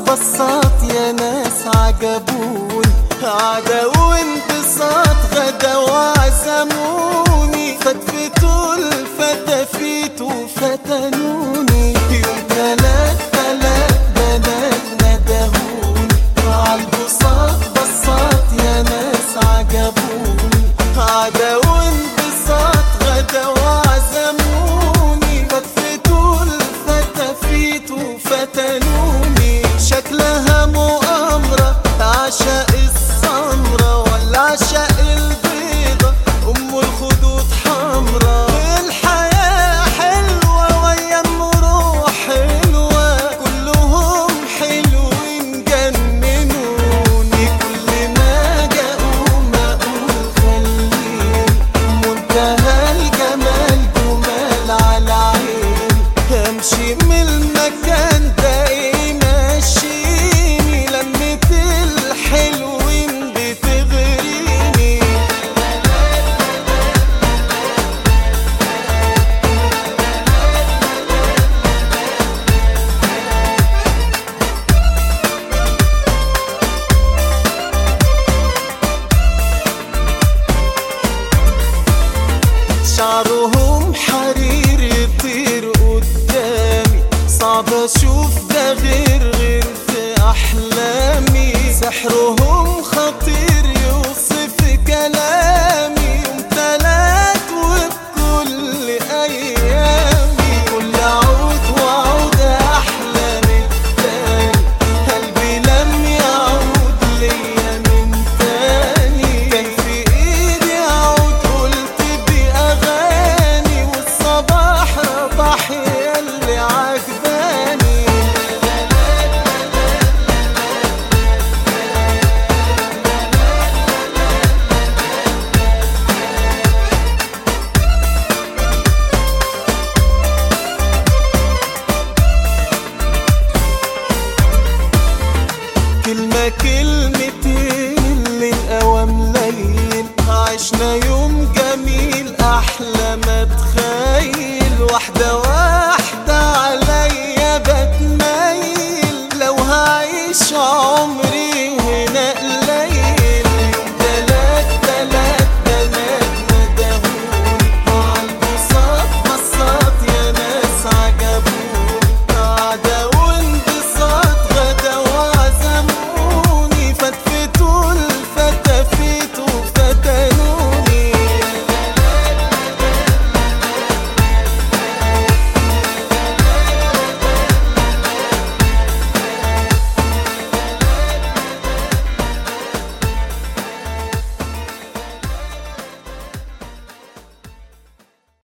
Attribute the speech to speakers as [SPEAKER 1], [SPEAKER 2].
[SPEAKER 1] بصات يا ناس عجبوني عدا وانبساط غدا وعزموني فتفتوا الفتافيت وفتنوني يوم تلات تلات بنات ندهوني عالبساط بصات يا ناس عجبوني عدا وانبساط غدا وعزموني فتفتوا الفتافيت وفتنوني شكلها مؤامرة عشاء السمرة ولا عشاء البيضة أم الخدود حمرا الحياة حلوة ويا المروح حلوة كلهم حلوين جننوني كل ما جاءوا ما أقول خليني منتهى الجمال جمال على عيني امشي من المكان ده يمشيني لمة الحلوين بتغريني شعرهم حرير يطير قدامي صعب اشوف ده غير غير في احلامي سحرهم خطير يوصف كلامي يوم تلات وبكل ايامي كل عود وعود احلى من التاني قلبي لم يعود ليا من تاني كان في ايدي عود قلت باغاني والصباح رباح ياللي عجباني كلمة كلمتين اللي الأوام ليل عشنا يوم جميل أحلى ما تخيل واحدة واحدة عليا بتميل لو هعيش عمري